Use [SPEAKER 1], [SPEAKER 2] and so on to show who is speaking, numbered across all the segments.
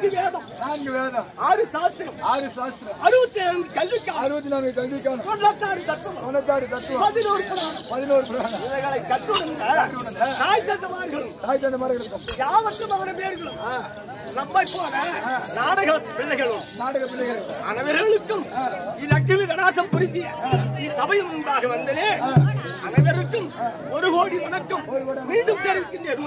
[SPEAKER 1] நான்கு வேதம்
[SPEAKER 2] நான்கு வேதம்
[SPEAKER 1] ஆறு சாஸ்திரம்
[SPEAKER 2] ஆறு சாஸ்திரம்
[SPEAKER 1] அறுபத்தி ஏழு கல்விக்கான
[SPEAKER 2] அறுபத்தி நான்கு கல்விக்கான
[SPEAKER 1] தொண்ணூத்தாறு தத்துவம்
[SPEAKER 2] தொண்ணூத்தாறு தத்துவம்
[SPEAKER 1] பதினோரு புராணம்
[SPEAKER 2] பதினோரு புராணம்
[SPEAKER 1] இவைகளை கற்றுணர்ந்த தாய் தந்தமார்களும்
[SPEAKER 2] தாய் தந்த மாதிரி இருக்கும்
[SPEAKER 1] யாவற்றமான பேர்களும் நம்மை போல நாடக பிள்ளைகளும்
[SPEAKER 2] நாடக பிள்ளைகள்
[SPEAKER 1] அனைவர்களுக்கும் இலட்சுமி கடாசம் புரிந்திய இச்சபையின் முன்பாக வந்தனே அனைவருக்கும் ஒரு கோடி வணக்கம் மீண்டும் தெரிவிக்கின்றேன்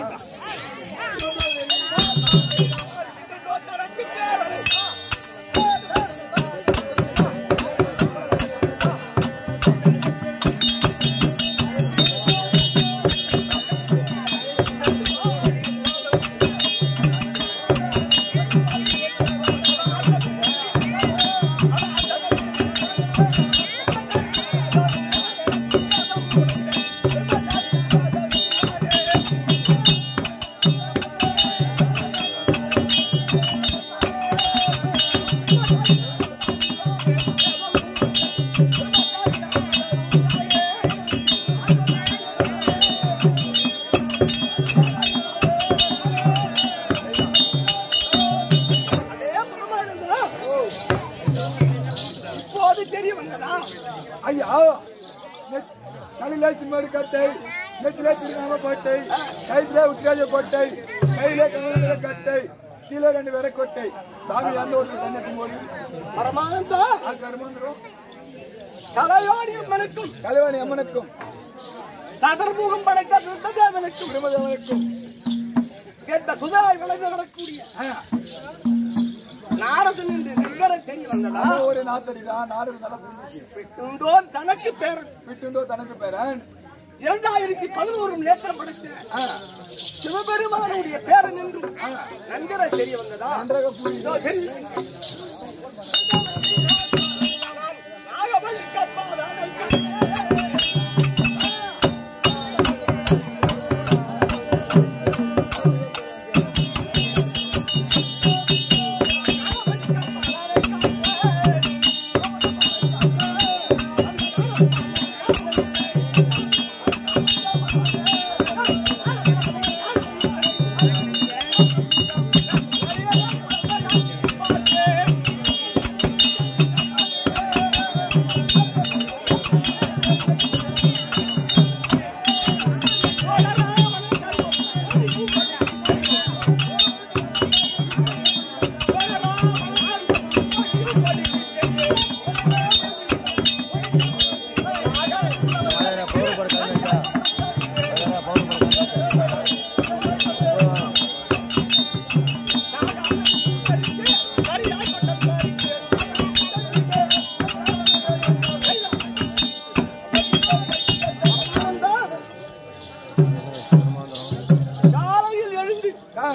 [SPEAKER 1] அதே பிரமாணம்தான். இப்போது தெரிய வந்ததா
[SPEAKER 2] ஐயா நெத்- தலையில சிம்மடி கட்டை நெத்திலே திருநாம கோட்டை கையிலே உத்திராஜ கோட்டை கையிலே கமல கட்டை கீழே ரெண்டு வேற கொட்டை சாமி அந்த ஒரு கன்னியாகுமரி
[SPEAKER 1] பரமானந்தா
[SPEAKER 2] அது கருமந்திரம்
[SPEAKER 1] கலையாடி அம்மனுக்கும்
[SPEAKER 2] கலைவாணி அம்மனுக்கும்
[SPEAKER 1] சதர்முகம் படைத்த ருத்ததேவனுக்கும்
[SPEAKER 2] திருமதவனுக்கும்
[SPEAKER 1] என்ற சுதாய் விளைந்து வரக்கூடிய நாரதன் என்று நிகர தெரிய வந்ததா
[SPEAKER 2] ஒரு நாத்தடிதான் நாடு நல்லா புரிஞ்சிச்சு
[SPEAKER 1] உண்டோன் தனக்கு பேர்
[SPEAKER 2] விட்டுண்டோ தனக்கு பேரன்
[SPEAKER 1] இரண்டாயிரத்தி பதினோரு நேற்றம் படைத்த சிவபெருமானுடைய பேரன் என்றும் நன்கர தெரிய வந்ததா
[SPEAKER 2] நன்றாக புரியுது
[SPEAKER 1] இதோ தெரிய நாகவல்லி கற்பாதானை காலையில் எழுந்து
[SPEAKER 2] ஆ,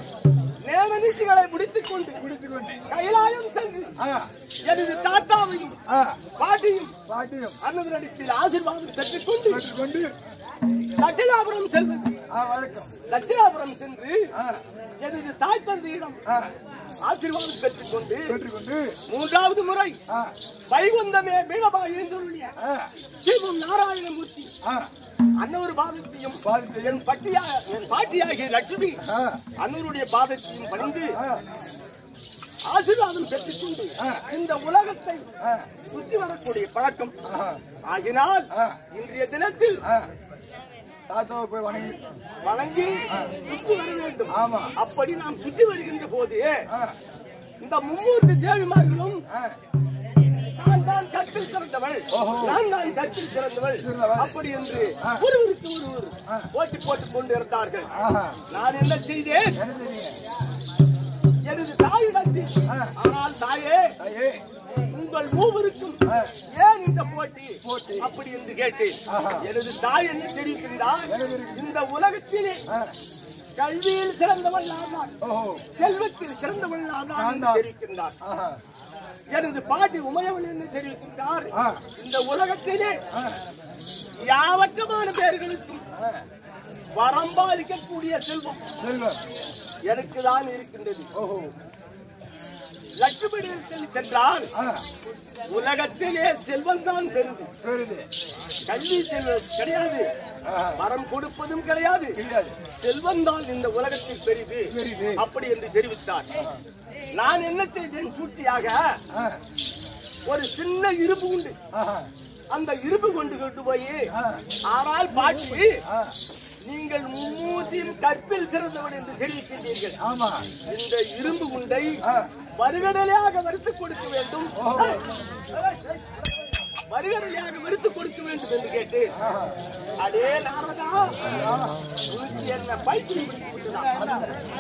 [SPEAKER 1] நேமனிசிகளை முடித்துக் கொண்டு
[SPEAKER 2] குடித்துக் கொண்டு
[SPEAKER 1] கைலாயம் சென்று
[SPEAKER 2] ஆ,
[SPEAKER 1] எனது தாத்தாவையும்
[SPEAKER 2] ஆ,
[SPEAKER 1] பாட்டியும்
[SPEAKER 2] பாட்டியும்
[SPEAKER 1] அன்னதனிடத்தில் ஆசீர்வாதம் பெற்றுக் கொண்டு
[SPEAKER 2] பெற்றுக்கொண்டு
[SPEAKER 1] தட்சிணாபுரம் செல்வது
[SPEAKER 2] ஆ, வணக்கம்
[SPEAKER 1] தட்சிணாபுரம் சென்று
[SPEAKER 2] ஆ,
[SPEAKER 1] எனது தாய் தந்தையிடம்
[SPEAKER 2] ஆ,
[SPEAKER 1] ஆசீர்வாதம் பெற்றுக் கொண்டு
[SPEAKER 2] பெற்றுக்கொண்டு
[SPEAKER 1] மூன்றாவது முறை
[SPEAKER 2] ஆ,
[SPEAKER 1] வைகுந்தமே மீனபாய் எழுந்துள்ள
[SPEAKER 2] ஆ,
[SPEAKER 1] சிவம் நாராயணமூர்த்தி
[SPEAKER 2] ஆ,
[SPEAKER 1] அன்னவர் பாதத்தையும்
[SPEAKER 2] பாதத்தையும்.
[SPEAKER 1] என் பட்டியா என் பாட்டியாகிய லட்சுமி
[SPEAKER 2] ஆ,
[SPEAKER 1] அன்னருடைய பாதத்தையும் பணிந்து
[SPEAKER 2] ஆ,
[SPEAKER 1] ஆசீர்வாதம் பெற்றுக்கொண்டு
[SPEAKER 2] ஆ.
[SPEAKER 1] இந்த உலகத்தை
[SPEAKER 2] ஆ,
[SPEAKER 1] சுற்றி வரக்கூடிய பழக்கம்
[SPEAKER 2] ஆஹா,
[SPEAKER 1] ஆகினால்
[SPEAKER 2] ஆ.
[SPEAKER 1] இன்றைய தினத்தில்
[SPEAKER 2] ஆ. தாத்தாவை போய் வணங்கி
[SPEAKER 1] வணங்கி சுற்றி வர வேண்டும்
[SPEAKER 2] ஆமா.
[SPEAKER 1] அப்படி நாம் சுற்றி வருகின்ற போது
[SPEAKER 2] ஆ,
[SPEAKER 1] இந்த மும்மூர்த்தி தேவிமார்களும்
[SPEAKER 2] ஆ,
[SPEAKER 1] நான் தான் கற்பில் சிறந்தவள்
[SPEAKER 2] ஓஹோ.
[SPEAKER 1] நான் தான் கற்பில் சிறந்தவள்
[SPEAKER 2] சிறந்தவள்.
[SPEAKER 1] அப்படி என்று ஒருவருக்கு ஒருவர் போட்டி போட்டுக் கொண்டு இருந்தார்கள்
[SPEAKER 2] ஆஹா.
[SPEAKER 1] நான் என்ன செய்தேன்
[SPEAKER 2] என்ன செய்றீங்க?
[SPEAKER 1] எனது தாயிடத்தில்
[SPEAKER 2] ஆ.
[SPEAKER 1] ஆனால் தாயே
[SPEAKER 2] ஐயே,
[SPEAKER 1] உங்கள் மூவருக்கும்
[SPEAKER 2] ஆ.
[SPEAKER 1] ஏன் இந்த போட்டி
[SPEAKER 2] போட்டி.
[SPEAKER 1] அப்படி என்று கேட்டேன்
[SPEAKER 2] ஆஹா.
[SPEAKER 1] எனது தாய் என்ன தெரிவிக்கின்றார்
[SPEAKER 2] என்ன தெரிவிக்கின்றார்?
[SPEAKER 1] இந்த உலகத்திலே
[SPEAKER 2] ஆ,
[SPEAKER 1] கல்வியில் சிறந்தவள் நான் தான்
[SPEAKER 2] ஓஹோ,
[SPEAKER 1] செல்வத்தில் சிறந்தவள் நான் தான்
[SPEAKER 2] நான்
[SPEAKER 1] என்று
[SPEAKER 2] தான்.
[SPEAKER 1] தெரிவிக்கின்றார்
[SPEAKER 2] ஆஹா,
[SPEAKER 1] எனது பாட்டி உமையவள் என்று தெரிவிக்கின்றார்
[SPEAKER 2] ஆ.
[SPEAKER 1] இந்த உலகத்திலே
[SPEAKER 2] ஆ,
[SPEAKER 1] யாவற்றமான பேர்களுக்கும்
[SPEAKER 2] ஆ,
[SPEAKER 1] வரம்பாதிக்கக்கூடிய செல்வம்
[SPEAKER 2] செல்வம்.
[SPEAKER 1] எனக்கு தான் இருக்கின்றது
[SPEAKER 2] ஓஹோ,
[SPEAKER 1] லட்சுமி சென்றால்
[SPEAKER 2] ஆ,
[SPEAKER 1] உலகத்திலே செல்வம் தான் பெருது
[SPEAKER 2] பெருது.
[SPEAKER 1] கல்வி செல்வம் கிடையாது வரம் கொடுப்பதும் கிடையாது
[SPEAKER 2] கிடையாது.
[SPEAKER 1] செல்வம் தான் இந்த உலகத்தில் பெரிது
[SPEAKER 2] பெரிது.
[SPEAKER 1] அப்படி என்று தெரிவித்தார் நான் என்ன செய்தேன் சூட்டியாக
[SPEAKER 2] ஆ,
[SPEAKER 1] ஒரு சின்ன இரும்பு உண்டு
[SPEAKER 2] ஆஹா,
[SPEAKER 1] அந்த இரும்பு கொண்டு கொண்டு போய்
[SPEAKER 2] ஆ,
[SPEAKER 1] ஆனால் பாட்டி
[SPEAKER 2] ஆ,
[SPEAKER 1] நீங்கள் மும்மூசியும் கற்பில் சிறந்தவன் என்று தெரிவிக்கின்றீர்கள்
[SPEAKER 2] ஆமா
[SPEAKER 1] இந்த இரும்பு குண்டை
[SPEAKER 2] ஆ.
[SPEAKER 1] வருகடலையாக வறுத்து கொடுக்க வேண்டும்
[SPEAKER 2] ஓஹோ.
[SPEAKER 1] வருகடலையாக வறுத்து கொடுக்க வேண்டும் என்று கேட்டு
[SPEAKER 2] ஆஹா.
[SPEAKER 1] அடே நாரதா உனக்கு என்ன பைத்தியம் பிடித்து விட்டதா?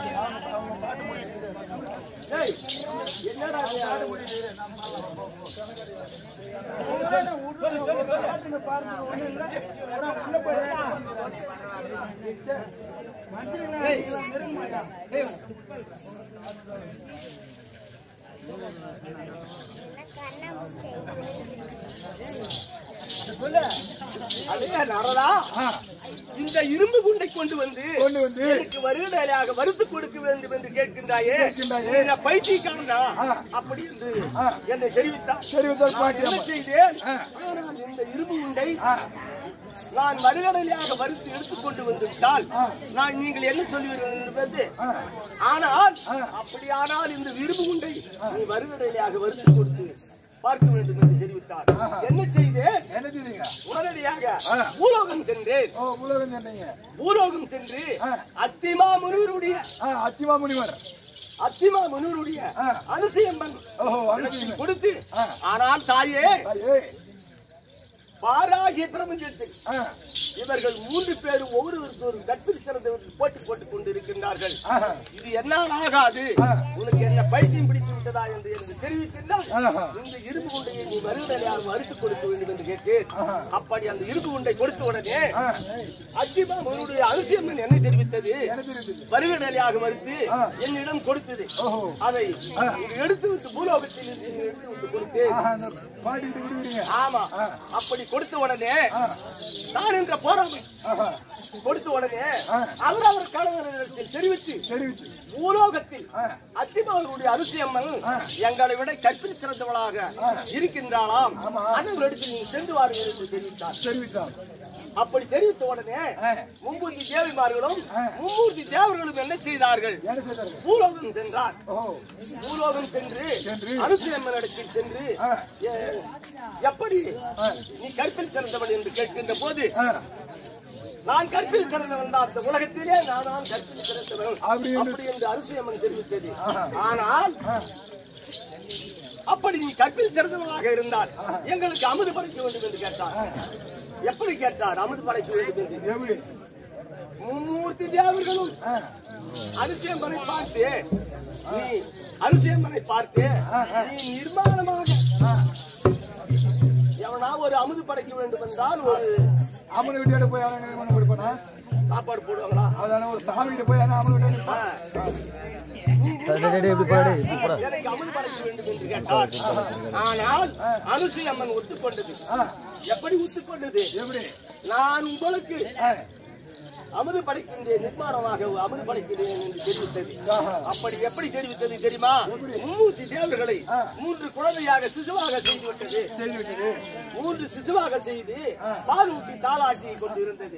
[SPEAKER 1] ஏய், என்னடா இது ஆடு முடியுது? அடே நாரதா
[SPEAKER 2] ஆ,
[SPEAKER 1] இந்த இரும்பு குண்டை கொண்டு வந்து
[SPEAKER 2] கொண்டு வந்து
[SPEAKER 1] எனக்கு வருடலையாக வறுத்து கொடுக்க வேண்டும் என்று கேட்கின்றாயே
[SPEAKER 2] கேட்கின்றாயே.
[SPEAKER 1] நீ என்ன பைத்தியக்காரனா
[SPEAKER 2] ஆ.
[SPEAKER 1] அப்படி என்று
[SPEAKER 2] ஆ.
[SPEAKER 1] என்னை தெரிவித்தார்
[SPEAKER 2] தெரிவித்தார்
[SPEAKER 1] நான்
[SPEAKER 2] பாட்டி
[SPEAKER 1] என்ன
[SPEAKER 2] அம்மா.
[SPEAKER 1] செய்தேன்
[SPEAKER 2] ஆ.
[SPEAKER 1] ஆனால் இந்த இரும்பு உண்டை
[SPEAKER 2] ஆ,
[SPEAKER 1] நான் மறுகடலையாக வறுத்து எடுத்துக்கொண்டு வந்து விட்டால்
[SPEAKER 2] ஆ.
[SPEAKER 1] நான் நீங்கள் என்ன சொல்லுவீர்கள் என்பது
[SPEAKER 2] ஆ,
[SPEAKER 1] ஆனால்
[SPEAKER 2] ஆ.
[SPEAKER 1] அப்படியானால் இந்த இரும்பு உண்டை நீ மறுகடலையாக வறுத்து கொடுத்து பார்க்க வேண்டும் என்று தெரிவித்தார்
[SPEAKER 2] ஆஹா.
[SPEAKER 1] என்ன செய்தேன்
[SPEAKER 2] என்ன செய்தீங்க
[SPEAKER 1] உடனடியாக
[SPEAKER 2] ஆ.
[SPEAKER 1] பூலோகம் சென்றேன்
[SPEAKER 2] ஓ உலகம் சொன்னீங்க
[SPEAKER 1] பூலோகம் சென்று
[SPEAKER 2] ஆ.
[SPEAKER 1] அத்திமா முனிவருடைய
[SPEAKER 2] ஆ, அத்திமா முனிவர்
[SPEAKER 1] அத்திமா முனிவருடைய
[SPEAKER 2] ஆ.
[SPEAKER 1] அனுசயம்பன்
[SPEAKER 2] ஓஹோ
[SPEAKER 1] எனக்கு
[SPEAKER 2] அனுப்பிங்க
[SPEAKER 1] கொடுத்து
[SPEAKER 2] ஆ.
[SPEAKER 1] ஆனால் தாயே
[SPEAKER 2] ஏய்
[SPEAKER 1] பாராகிய பிரபஞ்சத்தில்
[SPEAKER 2] ஆ,
[SPEAKER 1] இவர்கள் மூன்று பேரும் ஒவ்வொருவருக்கு ஒரு கற்பில் சிறந்தவர்கள் போட்டி போட்டுக் கொண்டிருக்கின்றார்கள்
[SPEAKER 2] ஆஹா,
[SPEAKER 1] இது என்னால் ஆகாது
[SPEAKER 2] ஆ.
[SPEAKER 1] உனக்கு என்ன பைத்தியம் பிடித்து விட்டதா என்று எனக்கு தெரிவிக்கின்றால்
[SPEAKER 2] ஆஹா.
[SPEAKER 1] இந்த இரும்பு உண்டையை நீ மறுநிலையாக மறுத்துக் கொடுக்க வேண்டும் என்று கேட்டேன்
[SPEAKER 2] ஆஹா.
[SPEAKER 1] அப்படி அந்த இரும்பு உண்டை கொடுத்த உடனே
[SPEAKER 2] ஆ,
[SPEAKER 1] அத்திமா உன்னுடைய அனுசியம் என்ன தெரிவித்தது
[SPEAKER 2] என்ன தெரியுது
[SPEAKER 1] வருகநிலையாக மறுத்து
[SPEAKER 2] ஆ.
[SPEAKER 1] என்னிடம் கொடுத்தது
[SPEAKER 2] ஓஹோ
[SPEAKER 1] அதை
[SPEAKER 2] ஆ.
[SPEAKER 1] இது எடுத்து விட்டு பூலோகத்தில் இருந்து இங்கு எடுத்து விட்டு கொடுத்தேன்
[SPEAKER 2] ஆஹா, இந்த பாட்டிட்டு விடுவீங்க
[SPEAKER 1] ஆமா
[SPEAKER 2] ஆ.
[SPEAKER 1] அப்படி கொடுத்த உடனே
[SPEAKER 2] ஆ,
[SPEAKER 1] நான் என்ற போராமை
[SPEAKER 2] ஆஹா,
[SPEAKER 1] கொடுத்த உடனே
[SPEAKER 2] ஆ.
[SPEAKER 1] அவர் அவர் கணவரிடத்தில் தெரிவித்து
[SPEAKER 2] தெரிவிச்சு
[SPEAKER 1] பூலோகத்தில்
[SPEAKER 2] ஆ,
[SPEAKER 1] அத்திமாவனுடைய அரிசியம்மன்
[SPEAKER 2] ஆ.
[SPEAKER 1] எங்களை விட கற்பில் சிறந்தவளாக
[SPEAKER 2] ஆ.
[SPEAKER 1] இருக்கின்றாளாம்
[SPEAKER 2] ஆமா.
[SPEAKER 1] அண்ணவரிடத்தில் நீங்கள் சென்று வாருங்கள் என்று தெரிவித்தார்
[SPEAKER 2] தெரிவித்தான்
[SPEAKER 1] அப்படி தெரிவித்த உடனே
[SPEAKER 2] ஆ,
[SPEAKER 1] மும்மூர்த்தி தேவிமார்களும்
[SPEAKER 2] ஆ.
[SPEAKER 1] மும்மூர்த்தி தேவர்களும் என்ன செய்தார்கள்
[SPEAKER 2] என்ன செய்தார்கள்
[SPEAKER 1] பூலோகம் சென்றார்
[SPEAKER 2] ஓஹோ
[SPEAKER 1] பூலோகம் சென்று
[SPEAKER 2] சென்று.
[SPEAKER 1] அனுசயம்மனிடத்தில் சென்று
[SPEAKER 2] ஆ.
[SPEAKER 1] எ- எப்படி
[SPEAKER 2] ஆ,
[SPEAKER 1] நீ கற்பில் சிறந்தவன் என்று கேட்கின்ற போது
[SPEAKER 2] ஆ,
[SPEAKER 1] நான் கற்பில் சிறந்தவன் தான் இந்த உலகத்திலே நான் தான் கற்பில் சிறந்தவன்
[SPEAKER 2] அப்படி என்று-
[SPEAKER 1] அப்படி என்று அனுசயம்மன் தெரிவித்தது
[SPEAKER 2] ஆஹா.
[SPEAKER 1] ஆனால்
[SPEAKER 2] ஆ,
[SPEAKER 1] அப்படி நீ கற்பில் சிறந்தவனாக இருந்தால் எங்களுக்கு அமுது படைக்க வேண்டும் என்று கேட்டார் எப்படி கேட்டார் அமுது படைக்க வேண்டும் என்று
[SPEAKER 2] எப்படி
[SPEAKER 1] மும்மூர்த்தி தேவர்களும்
[SPEAKER 2] ஆ,
[SPEAKER 1] அரிசியம்மனை பார்த்து நீ அரிசியம்மனை பார்த்து நீ நிர்மாணமாக
[SPEAKER 2] ஆ,
[SPEAKER 1] எவனா ஒரு அமுது படைக்க வேண்டும் என்றால் ஒரு
[SPEAKER 2] அம்மன் வீட்டோட போய் அவனை நிர்மாணம் கொடுப்பானா
[SPEAKER 1] சாப்பாடு போடுவாங்களா
[SPEAKER 2] அதான ஒரு சாமி கிட்ட போய் அவன் அம்மன் வீட்டோட
[SPEAKER 1] ஆ. நீ நிர்மாணமாக எனக்கு அமுது படைக்க வேண்டும் என்று கேட்டார் ஆனால் அனுசை அம்மன் ஒத்துக்கொண்டது
[SPEAKER 2] ஆ,
[SPEAKER 1] எப்படி ஒத்துக்கொண்டது
[SPEAKER 2] எப்படி
[SPEAKER 1] நான் உங்களுக்கு
[SPEAKER 2] ஆ,
[SPEAKER 1] அமுது படைக்கின்றேன் நிர்மாணமாக அமுது படைக்கிறேன் என்று தெரிவித்தது
[SPEAKER 2] ஆஹா.
[SPEAKER 1] அப்படி எப்படி தெரிவித்தது தெரியுமா மும்மூர்த்தி தேவர்களை மூன்று குழந்தையாக சிசுவாக செய்து விட்டது
[SPEAKER 2] செய்து விட்டது
[SPEAKER 1] மூன்று சிசுவாக செய்து பால் ஊட்டி தாளாட்டி கொண்டு இருந்தது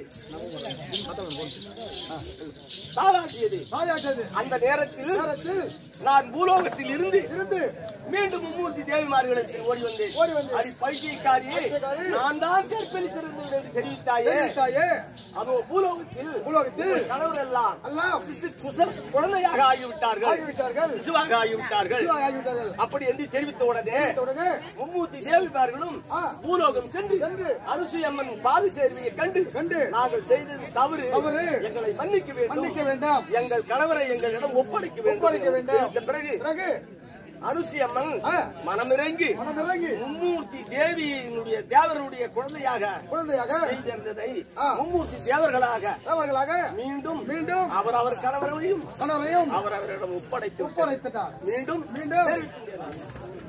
[SPEAKER 1] தாளாட்டியது
[SPEAKER 2] பாஜாட்டது
[SPEAKER 1] அந்த நேரத்தில்
[SPEAKER 2] நேரத்தில்
[SPEAKER 1] நான் பூலோகத்தில் இருந்து இருந்து மீண்டும் மும்மூர்த்தி தேவிமார்களுக்கு ஓடி வந்தேன்
[SPEAKER 2] ஓடி வந்தேன்.
[SPEAKER 1] அடி பைத்தியக்காரி
[SPEAKER 2] பைத்தியக்காரி.
[SPEAKER 1] நான் தான் கற்பழித்திருந்தேன் என்று தெரிவித்தாயே
[SPEAKER 2] தெரிவித்தாயே
[SPEAKER 1] அதோ பூலோகத்தில்
[SPEAKER 2] உலகத்தில்
[SPEAKER 1] கணவர் எல்லாம்
[SPEAKER 2] எல்லாம்
[SPEAKER 1] சிசு குசல் குழந்தையாக ஆகிவிட்டார்கள்
[SPEAKER 2] ஆகிவிட்டார்கள்
[SPEAKER 1] சிசுவாக ஆகிவிட்டார்கள்
[SPEAKER 2] சிசுவாக ஆகிவிட்டார்கள்
[SPEAKER 1] அப்படி என்று தெரிவித்த உடனே
[SPEAKER 2] உடனே
[SPEAKER 1] மும்மூர்த்தி தேவிமார்களும்
[SPEAKER 2] ஆ.
[SPEAKER 1] பூலோகம் சென்று
[SPEAKER 2] சென்று
[SPEAKER 1] அனுசு அம்மன் பாதி சேர்வையை கண்டு
[SPEAKER 2] கண்டு
[SPEAKER 1] நாங்கள் செய்தது தவறு
[SPEAKER 2] தவறு.
[SPEAKER 1] எங்களை மன்னிக்க வேண்டும்
[SPEAKER 2] மன்னிக்க வேண்டாம்
[SPEAKER 1] எங்கள் கணவரை எங்களிடம் ஒப்படைக்க வேண்டும்
[SPEAKER 2] ஒப்படைக்க வேண்டாம்.
[SPEAKER 1] இந்த பிறகு
[SPEAKER 2] பிறகு
[SPEAKER 1] அனுசி அம்மன்
[SPEAKER 2] ஆ.
[SPEAKER 1] மனமிறங்கி
[SPEAKER 2] மனம் இறங்கி
[SPEAKER 1] மும்மூர்த்தி தேவியினுடைய தேவருடைய குழந்தையாக
[SPEAKER 2] குழந்தையாக
[SPEAKER 1] செய்திருந்ததை
[SPEAKER 2] ஆ.
[SPEAKER 1] மும்மூர்த்தி தேவர்களாக
[SPEAKER 2] அவர்களாக
[SPEAKER 1] மீண்டும்
[SPEAKER 2] மீண்டும்
[SPEAKER 1] அவர் அவர் கணவரையும்
[SPEAKER 2] கணவரையும்
[SPEAKER 1] அவர் அவரிடம் ஒப்படைத்து விட்டார்.
[SPEAKER 2] ஒப்படைத்துட்டார்
[SPEAKER 1] மீண்டும்
[SPEAKER 2] மீண்டும்
[SPEAKER 1] தெரிவிக்கின்றார்.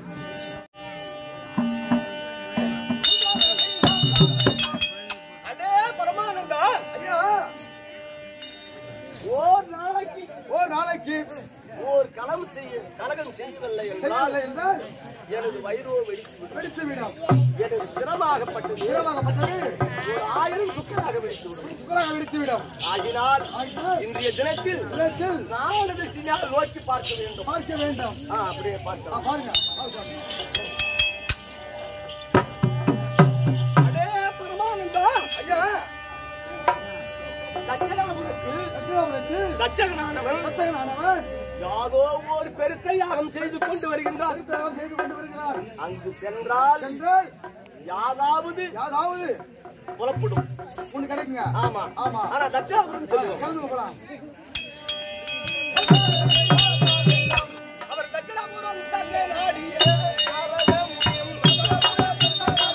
[SPEAKER 1] அடே பரமானந்தா
[SPEAKER 2] ஐயா
[SPEAKER 1] ஓர் நாளைக்கு
[SPEAKER 2] ஒரு நாளைக்கு
[SPEAKER 1] ஓர் களம் செய்ய கலகம் செய்யவில்லை என்றால்
[SPEAKER 2] செய்யவில்லை என்றால்
[SPEAKER 1] எனது வயிறோ வெடித்து விடும்.
[SPEAKER 2] வெடித்து விடும்
[SPEAKER 1] எனது சிரமாகப்பட்டது
[SPEAKER 2] வீரமாகப்பட்டது
[SPEAKER 1] ஒரு ஆயிரம் சுக்கராக வெடித்து விடும்.
[SPEAKER 2] சுக்கராக வெடித்து விடும்
[SPEAKER 1] ஆகினால்
[SPEAKER 2] ஆகினால்
[SPEAKER 1] இன்றைய தினத்தில்
[SPEAKER 2] இடத்தில்
[SPEAKER 1] நாலு திசையாக நோக்கி பார்க்க வேண்டும்
[SPEAKER 2] பார்க்க வேண்டும்
[SPEAKER 1] ஆ, அப்படியே
[SPEAKER 2] ஆ,
[SPEAKER 1] பார்க்கலாம்
[SPEAKER 2] பாருங்க பாருங்க.
[SPEAKER 1] அடே பெருமானந்தா
[SPEAKER 2] ஐயா
[SPEAKER 1] தட்சணாபுரத்தில்
[SPEAKER 2] சத்தியாபுரத்தில்
[SPEAKER 1] தட்சகனானவன்
[SPEAKER 2] சத்தியனானவன்
[SPEAKER 1] யாதோ ஒரு பெருத்த யாகம் செய்து கொண்டு வருகின்றார்
[SPEAKER 2] திருத்தலம் செய்து கொண்டு வருகிறார்
[SPEAKER 1] அங்கு சென்றால்
[SPEAKER 2] சென்றால்
[SPEAKER 1] யாதாவது
[SPEAKER 2] யாராவது
[SPEAKER 1] புலப்படும்
[SPEAKER 2] ஒண்ணு கிடைக்குங்க
[SPEAKER 1] ஆமா
[SPEAKER 2] ஆமா.
[SPEAKER 1] ஆனா தட்சாபுரம் சொல்லுவோம்
[SPEAKER 2] கலந்து போலாம்
[SPEAKER 1] அவர் தட்சணாபுரம் தன்னை நாடிய அவர முடியும்.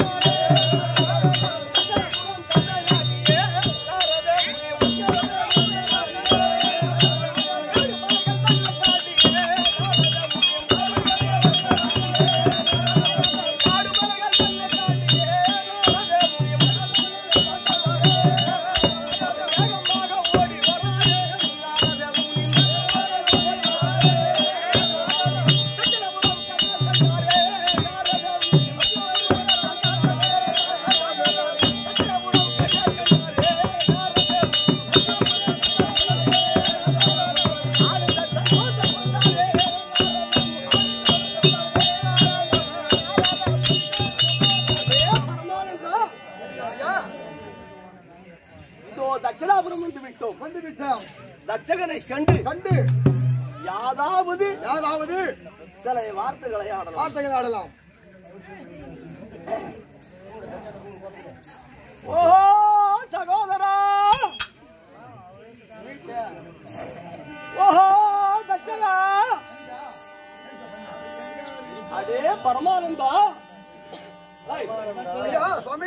[SPEAKER 1] இதோ தட்சிணாபுரம் வந்து விட்டோம்
[SPEAKER 2] வந்து விட்டோம்
[SPEAKER 1] தட்சகனை கண்டு
[SPEAKER 2] கண்டு
[SPEAKER 1] யாதாவது
[SPEAKER 2] யாராவது
[SPEAKER 1] சில வார்த்தைகளை ஆடலாம்
[SPEAKER 2] வார்த்தைகள் ஆடலாம்
[SPEAKER 1] ஓ சகோதரா ஓஹோ தட்சகா அடே பரமானந்தா ஏய்,
[SPEAKER 2] ஐயா சுவாமி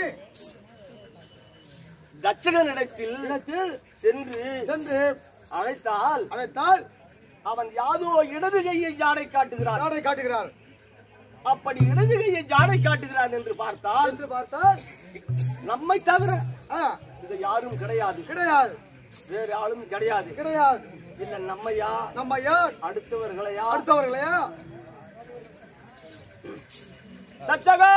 [SPEAKER 1] தட்சகனிடத்தில்
[SPEAKER 2] இடத்தில்
[SPEAKER 1] சென்று
[SPEAKER 2] சென்று
[SPEAKER 1] அழைத்தால்
[SPEAKER 2] அழைத்தால்
[SPEAKER 1] அவன் யாதோ இடது கையை ஜாடை காட்டுகிறான்
[SPEAKER 2] நாடை காட்டுகிறார்
[SPEAKER 1] அப்படி இடது கையை ஜாடை காட்டுகிறான் என்று பார்த்தால்
[SPEAKER 2] என்று பார்த்தால்
[SPEAKER 1] நம்மை தவிர
[SPEAKER 2] ஆ,
[SPEAKER 1] இது யாரும் கிடையாது
[SPEAKER 2] கிடையாது
[SPEAKER 1] வேறு ஆளும் கிடையாது
[SPEAKER 2] கிடையாது
[SPEAKER 1] இல்ல நம்மையா
[SPEAKER 2] நம்ம யார்
[SPEAKER 1] அடுத்தவர்களையா
[SPEAKER 2] அடுத்தவர்களையா
[SPEAKER 1] தச்சகா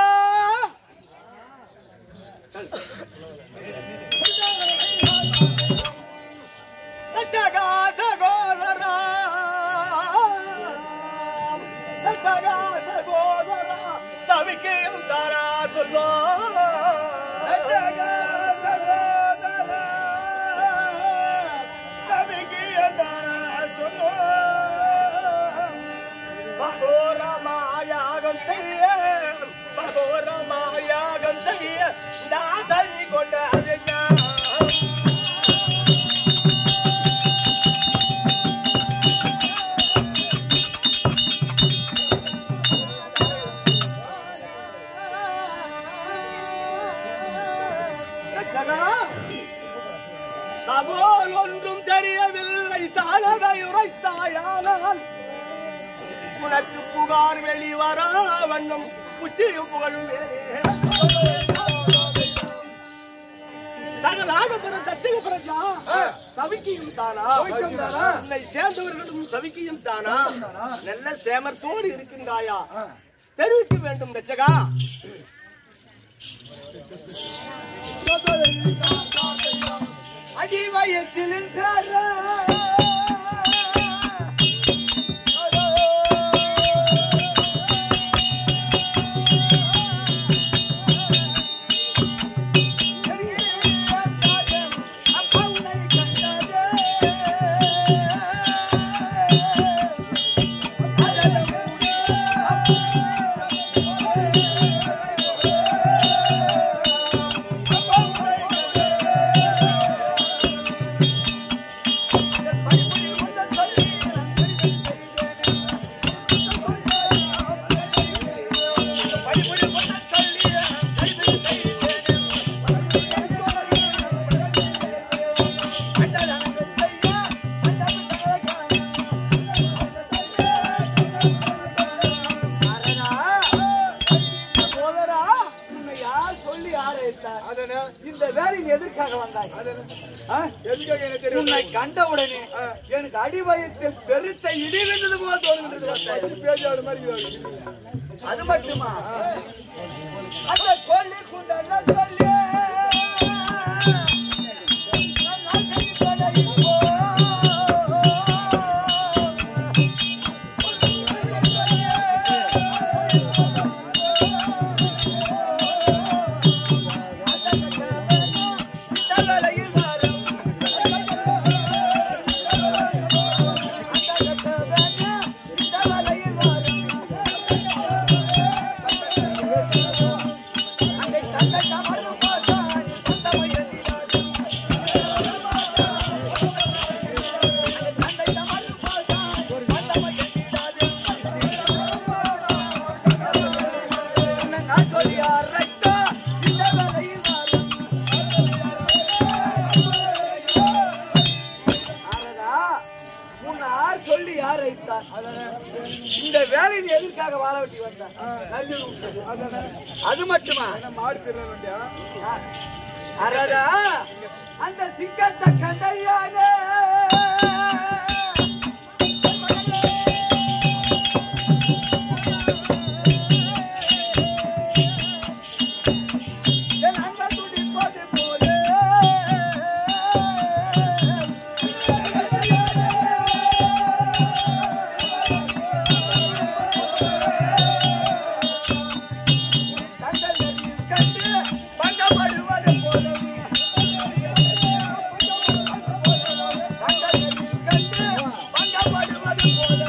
[SPEAKER 1] தச்சகா சகோதரா தச்சகா சகோதரா சவிக்கையும் தாரா சொல்லோ தச்சகா சகோதரா சவிக்கையும் தாரா சொல்லோ மகோரமாயாகம் செய்ய மகோரமாயாகம் செய்ய தாசனி கொண்ட தகவல் ஒன்றும் தெரியவில்லை தானதை உரைத்தாயானால் உனக்கு புகார் வெளிவரா வண்ணம் உச்சியும் புகழும் சகலாகபுரம் சத்தியபுரம் சவிக்கியும் தானா
[SPEAKER 2] சவிக்கியும் தானா?
[SPEAKER 1] உன்னை சேர்ந்தவர்களும் சவிக்கியும் தானா நல்ல சேமத்தோடு இருக்கின்றாயா தெரிவிக்க வேண்டும் ரச்சகா அடிவயத்தில்
[SPEAKER 2] அதன
[SPEAKER 1] இந்த வேலையின் எதற்காக வந்தாய்
[SPEAKER 2] அதன எதுக்காக எனக்கு தெரியும்
[SPEAKER 3] உன்னை கண்டவுடனே எனக்கு அடிவயத்தில் பெருத்த இடி விழுந்தது போல தோன்றுகிறது பார்த்தாயா?
[SPEAKER 2] பேஜாடு மாதிரி இருக்கு.
[SPEAKER 3] அது மட்டுமா அந்த கொல்லி குண்டல சொல்லி சொல்லி யார் வைத்தார் இந்த வேலையை நீ எதற்காக வாழ வெட்டி வந்தார் நல்லூர் விட்டது. அது மட்டுமா
[SPEAKER 2] மாடு திருட வேண்டியா
[SPEAKER 3] அரடா அந்த சிங்கத்தை கண்டையானே என் அங்க துடிப்பது போலே கண்டதில் கண்டு பங்கப்படுவது போலவே கண்டதில் கண்டு பங்கப்படுவது போலவே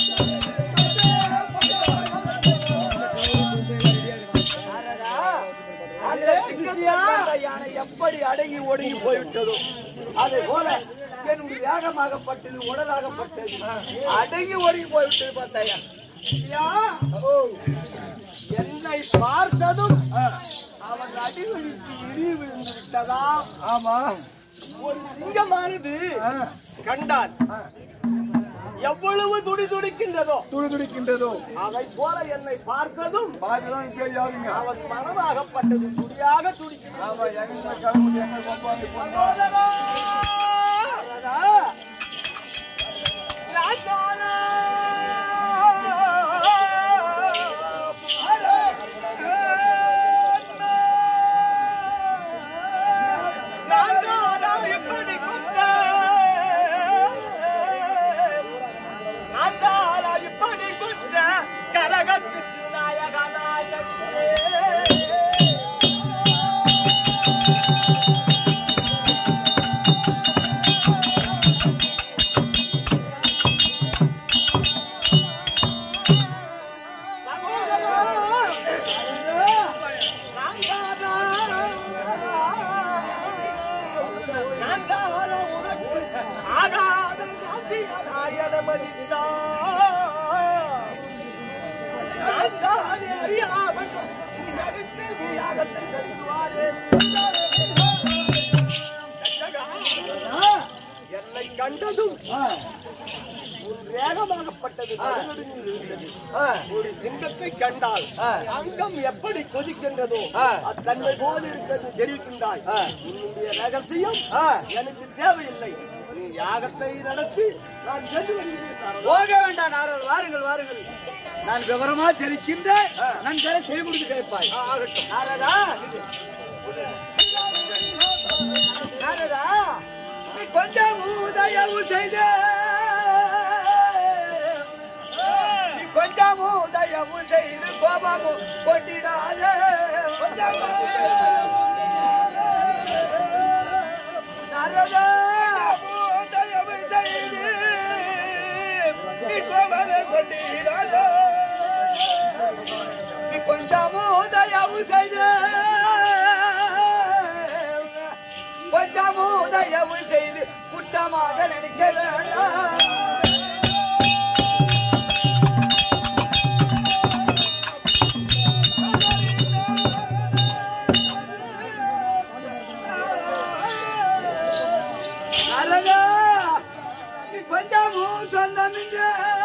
[SPEAKER 3] அடடா, அந்த சிங்கத்தை கண்ட யானை எப்படி அடங்கி ஒடுங்கி போய்விட்டதோ அதே போல என்னுடைய யாகமாகப்பட்டது உடலாகப்பட்டது அடங்கி ஒடுங்கி போய்விட்டது பார்த்தாயா
[SPEAKER 1] என்னை பார்த்ததும் அவன் அடிவழிக்கு இடி விழுந்து விட்டதா
[SPEAKER 2] ஆமா
[SPEAKER 1] ஒரு சிங்கமானது கண்டான் எவ்வளவு துடி துடிக்கின்றதோ
[SPEAKER 2] துடி துடிக்கின்றதோ
[SPEAKER 1] அதை போல என்னை பார்த்ததும்
[SPEAKER 2] பாத்துதான் பேஜாடுங்க
[SPEAKER 1] அவன் மனமாகப்பட்டது துடியாக துடிக்கிறது
[SPEAKER 2] ஆமா எங்க கிளம்பி எங்க கொம்பாந்து போனோம்
[SPEAKER 1] கரகத்துக்கு நாயகனாயகே என்னை கண்டதும் ஒரு வேகமாகப்பட்டது நடுநடுங்கி விழுந்தது. ஒரு சிங்கத்தை கண்டால் அங்கம் எப்படி கொதிக்கின்றதோ அத்தன்மை போல இருக்கிறது தெரிவிக்கின்றாய் உன்னுடைய ரகசியம் எனக்கு தேவையில்லை நீ யாகத்தை நடத்தி நான் சென்று வருகிறேன்
[SPEAKER 3] போக வேண்டாம் நாரர் வாருங்கள் வாருங்கள் நான் விவரமா தெரிக்கின்ற நன்கரை செய்து கொடுத்து கேட்பாய்
[SPEAKER 1] ஆகட்டும்
[SPEAKER 3] நாரதா நாரதா நீ கொஞ்சம் உதயவு செய்த நீ கொஞ்சம் உதயவு செய்து கோபமு கொண்டிடாதே நாரதா உதயவு செய்து நீ கோபமே கொண்டிடாதே நீ கொஞ்சமோ தயவு செய்து கொஞ்சமோ தயவு செய்து குற்றமாக நினைக்க வேண்டாம் அழகா நீ கொஞ்சமும் சொந்தமின்று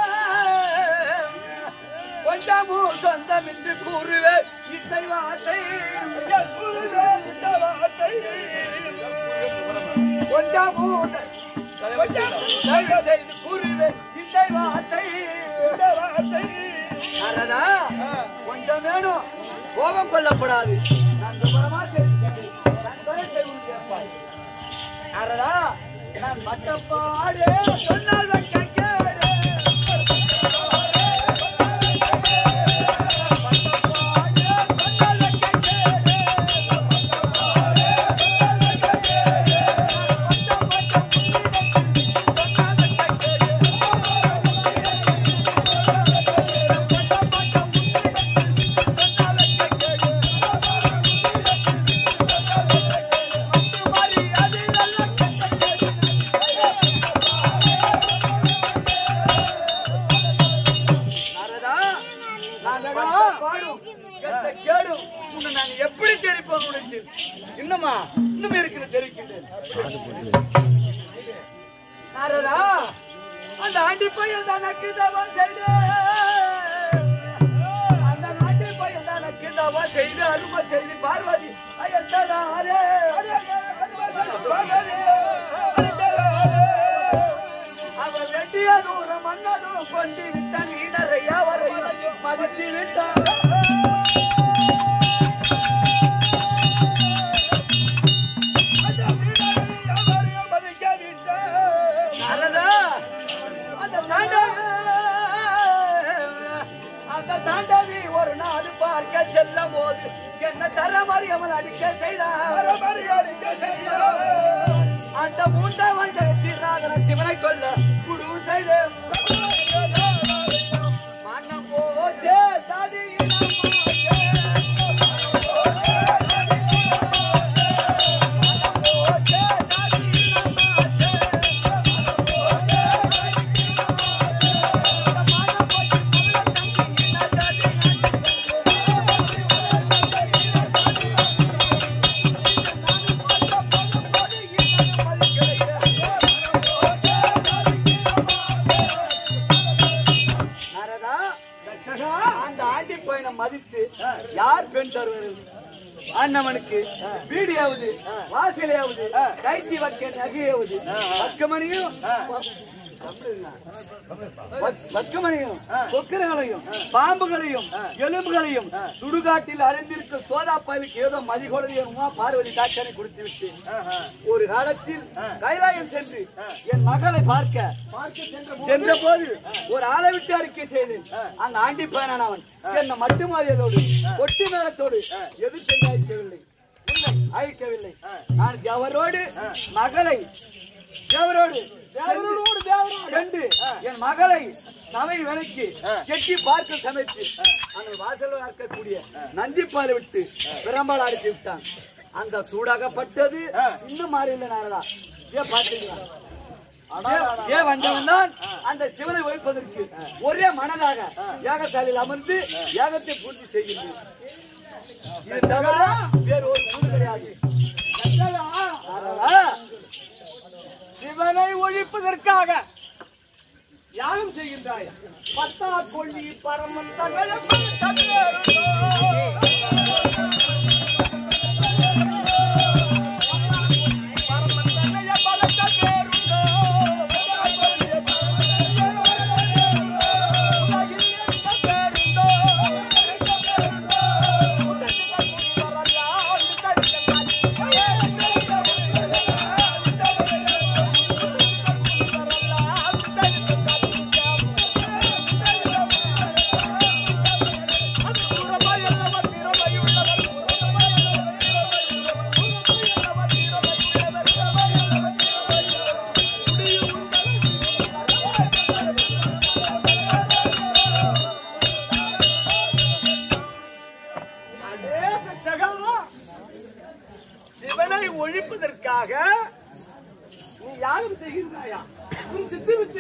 [SPEAKER 3] கொஞ்சமும் சொந்தமின்று கூறுவே இசை வார்த்தை கூறுவே இந்த வார்த்தை கொஞ்சம் கூட கொஞ்சம் தயவு செய்து கூறுவேன் இந்த வார்த்தை இந்த வார்த்தை அடடா, கொஞ்சம் வேணும் கோபம் கொள்ளப்படாது நான் விவரமா தெரிஞ்சுக்கிட்டு நண்பரை செய்வது கேட்பாய் அடடா நான் மட்டப்பாடு சொன்னால் வைக்க கேடு நாரதா, நான் பட்ட பாடும், கெட்ட கேடும், உன்னை நான் எப்படி தெரிவிப்பது உனக்கு? இன்னுமா இன்னும் இருக்கிற தெரிவிக்கின்றேன் நாரதா, அந்த ஆண்டி பையன் தனக்கு தவம் செய்து அந்த ஆண்டி பையன் தனக்கு தவம் செய்து அருமை செய்து பார்வதி ஐயத்தனாரே அவர் வெட்டிய தூரம் மன்னரும் கொண்டு விட்ட நீடரை அவரையும் மதித்து விட்டார் நாரதா, அந்த தாண்டவி அந்த தாண்டவி ஒரு நாடு பார்க்க செல்லும் போது என்ன தர மறியாமல் அடிக்க செய்தார் அந்த மூண்டை வந்த திருநாதன சிவனை கொல்ல குரு செய்து மன்னம் போச்சே தாதி இனமாச்சே. மனம் போச்சே, தாதி இனமாச்சே. நாரதா, அந்த ஆண்டி பையனை மதித்து யார் பெண் தருவது அண்ணவனுக்கு வீடியாவது வாசலையாவது கைத்தி வைக்க நகையாவது பக்கமணியும் வக்கமணியும் கொக்கரங்களையும் பாம்புகளையும் எலும்புகளையும் சுடுகாட்டில் அறிந்திருக்க சோதா பயலுக்கு ஏதோ மதிகொலையுமா பார்வதி டாக்டரை கொடுத்து விட்டு ஒரு காலத்தில் கைலாயம் சென்று என் மகளை பார்க்க சென்ற போது ஒரு ஆளை விட்டு அறிக்கை செய்தேன் அந்த ஆண்டி பயனான அவன் என்ன மட்டுமாதியதோடு கொட்டி மேளத்தோடு எது சென்று அழிக்கவில்லை இல்லை, அழிக்கவில்லை நான் அவரோடு மகளை தேவரோடு தேவரோடு தேவரோடு சென்று என் மகளை சமை விலைக்கு கெட்டி பார்க்க சமைத்து அந்த வாசல் இருக்கக்கூடிய நந்திப்பாலை விட்டு பிரம்பால் அடித்து விட்டான் அந்த சூடாகப்பட்டது இன்னும் மாறில்லை நானடா ஏன் பார்த்தீங்களா ஏன் ஏன் வந்தவன் தான் அந்த சிவனை வைப்பதற்கு ஒரே மனதாக யாகசாலையில் அமர்ந்து யாகத்தை பூர்த்தி செய்கின்றேன் இது தவிர வேறு ஒரு கூறு கிடையாது அதனால சிவனை ஒழிப்பதற்காக யாகம் செய்கின்றாய் பத்தா கொள்ளி பரமன் தகவல் சிவனை ஒழிப்பதற்காக நீ யாரும் செய்கின்றாயா உன் சித்தி வித்து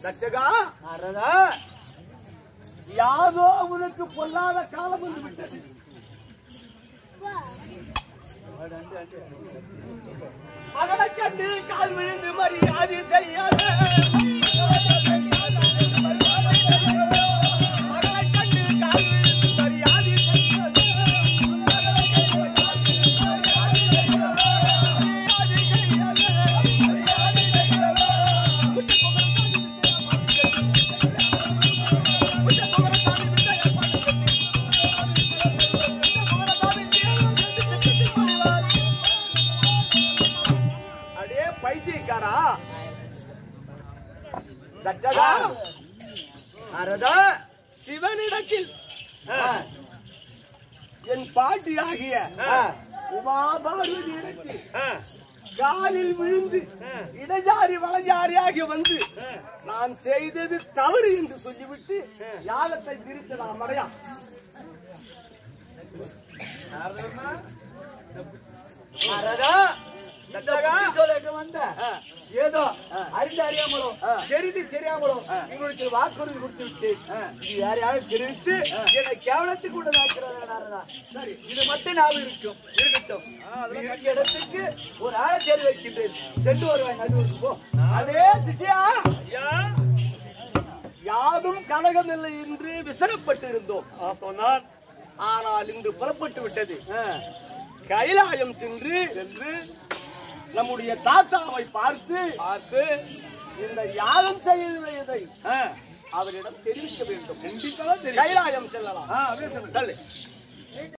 [SPEAKER 1] தச்சகா
[SPEAKER 3] நாரதா
[SPEAKER 1] யாதோ உனக்கு பொல்லாத காலம் வந்து விட்டது மகனை கண்டு கால் விழுந்து மரியாதை செய்யாத மகனை கண்டு கால் விழுந்து மரியாதை செய்யாத. மரியாதை செய்யாத. மரியாதை அடே பைத்தியக்காரா தச்சகா
[SPEAKER 3] நாரதா
[SPEAKER 1] சிவனிடத்தில் என் பாட்டியாகிய
[SPEAKER 3] ஆ.
[SPEAKER 1] உமாபாரதியிடத்தில் காலில் விழுந்து இடஜாரி வலஜாரியாகி வந்து நான் செய்தது தவறு என்று சொல்லிவிட்டு யாகத்தை திருத்தலாம் அடையா
[SPEAKER 3] நாரதா இந்த புத்தி சொல்லிட்டு வந்த ஏதோ அறிந்து அறியாமலோ தெரிந்து தெரியாமலோ உங்களுக்கு வாக்குறுதி கொடுத்து விட்டு இது யாரையாவது தெரிவித்து என்னை கேவலத்துக்கு உள்ளதாக்குறதா நாரதா சரி இது மட்டும் ஞாபகம் இருக்கும் இருக்கட்டும் நீ இருக்க இடத்துக்கு ஒரு ஆளை தேடி வைக்கின்றேன் சென்று வருவாய் நடுவுக்கு போ
[SPEAKER 1] அதே சிட்டியா யாதும் கலகமில்லை என்று விசனப்பட்டு இருந்தோம் சொன்னான் ஆனால் இன்று புறப்பட்டு விட்டது கைலாயம் சென்று சென்று நம்முடைய தாத்தாவை பார்த்து பார்த்து இந்த யாகம் செய்ததை அவரிடம் தெரிவிக்க வேண்டும் கைலாயம் செல்லலாம் தள்ளு